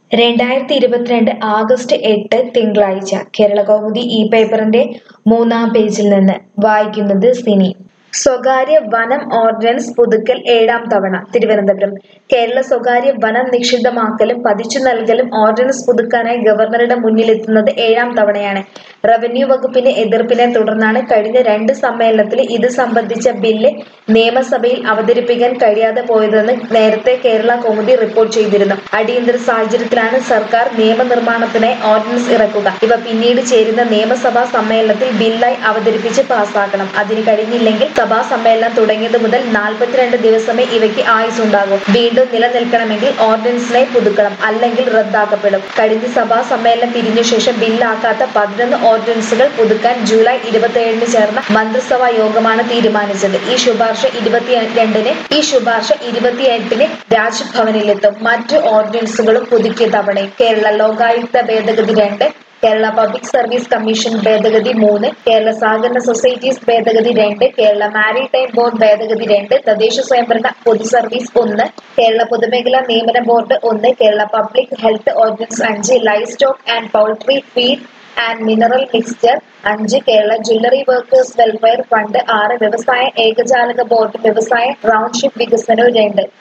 രണ്ടായിരത്തി ഇരുപത്തിരണ്ട് ആഗസ്റ്റ് എട്ട് തിങ്കളാഴ്ച കേരളകൗമുദി ഈ പേപ്പറിന്റെ മൂന്നാം പേജിൽ നിന്ന് വായിക്കുന്നത് സിനി സ്വകാര്യ വനം ഓർഡിനൻസ് പുതുക്കൽ ഏഴാം തവണ തിരുവനന്തപുരം കേരള സ്വകാര്യ വനം നിഷിദ്ധമാക്കലും പതിച്ചു നൽകലും ഓർഡിനൻസ് പുതുക്കാനായി ഗവർണറുടെ മുന്നിലെത്തുന്നത് ഏഴാം തവണയാണ് റവന്യൂ വകുപ്പിന്റെ എതിർപ്പിനെ തുടർന്നാണ് കഴിഞ്ഞ രണ്ട് സമ്മേളനത്തിൽ ഇത് സംബന്ധിച്ച ബില്ല് നിയമസഭയിൽ അവതരിപ്പിക്കാൻ കഴിയാതെ പോയതെന്ന് നേരത്തെ കേരള കൗമുദി റിപ്പോർട്ട് ചെയ്തിരുന്നു അടിയന്തര സാഹചര്യത്തിലാണ് സർക്കാർ നിയമനിർമ്മാണത്തിനായി ഓർഡിനൻസ് ഇറക്കുക ഇവ പിന്നീട് ചേരുന്ന നിയമസഭാ സമ്മേളനത്തിൽ ബില്ലായി അവതരിപ്പിച്ച് പാസാക്കണം അതിന് കഴിഞ്ഞില്ലെങ്കിൽ സഭാ സമ്മേളനം തുടങ്ങിയത് മുതൽ നാൽപ്പത്തിരണ്ട് ദിവസമേ ഇവയ്ക്ക് ആയുസുണ്ടാകൂ വീണ്ടും നിലനിൽക്കണമെങ്കിൽ ഓർഡിനൻസിനെ പുതുക്കണം അല്ലെങ്കിൽ റദ്ദാക്കപ്പെടും കഴിഞ്ഞ സഭാ സമ്മേളനം പിരിഞ്ഞ ശേഷം ബില്ലാക്കാത്ത പതിനൊന്ന് ഓർഡിനൻസുകൾ പുതുക്കാൻ ജൂലൈ ഇരുപത്തിയേഴിന് ചേർന്ന മന്ത്രിസഭാ യോഗമാണ് തീരുമാനിച്ചത് ഈ ശുപാർശ ഇരുപത്തിരണ്ടിന് ഈ ശുപാർശ ഇരുപത്തിയെട്ടിന് രാജ്ഭവനിലെത്തും മറ്റു ഓർഡിനൻസുകളും പുതുക്കിയ തവണയും കേരള ലോകായുക്ത ഭേദഗതി രണ്ട് കേരള പബ്ലിക് സർവീസ് കമ്മീഷൻ ഭേദഗതി മൂന്ന് കേരള സഹകരണ സൊസൈറ്റീസ് ഭേദഗതി രണ്ട് കേരള മാരിടൈം ബോർഡ് ഭേദഗതി രണ്ട് തദ്ദേശ സ്വയംഭരണ പൊതു സർവീസ് ഒന്ന് കേരള പൊതുമേഖലാ നിയമന ബോർഡ് ഒന്ന് കേരള പബ്ലിക് ഹെൽത്ത് ഓർഡിനൻസ് അഞ്ച് livestock and poultry feed and mineral mixture അഞ്ച് Kerala jewellery workers welfare fund ആറ് വ്യവസായ ഏകജാലക ബോർഡ് വ്യവസായ ടൗൺഷിപ്പ് വികസനം രണ്ട്